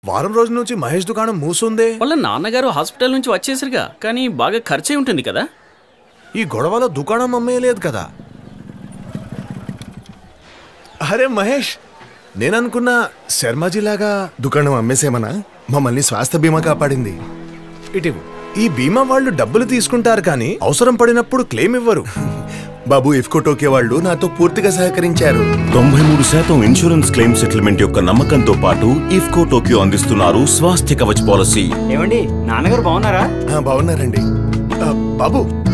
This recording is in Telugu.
వారం రోజుల నుంచి మహేష్ దుకాణం మూసుందే వాళ్ళ నాన్నగారు హాస్పిటల్ నుంచి వచ్చేసరిగా కానీ బాగా ఖర్చే ఉంటుంది కదా ఈ గొడవలో దుకాణం అమ్మేయలేదు కదా అరే మహేష్ నేననుకున్నా శర్మాజీలాగా దుకాణం అమ్మేసేమనా మమ్మల్ని స్వాస్థ్య బీమా కాపాడింది ఇటు ఈ బీమా వాళ్ళు డబ్బులు తీసుకుంటారు కానీ అవసరం పడినప్పుడు క్లెయిమ్ ఇవ్వరు బాబు ఇఫ్కో టోకే వాళ్ళు నాతో పూర్తిగా సహకరించారు తొంభై మూడు శాతం ఇన్సూరెన్స్ క్లెయిమ్ సెటిల్మెంట్ యొక్క నమ్మకంతో పాటు ఇఫ్కో టోక్యో అందిస్తున్నారు స్వాస్థ్య కవచ్ పాలసీ ఏమండి నాన్నగారు బాగున్నారా ఆ, బాగున్నారండి ఆ, బాబు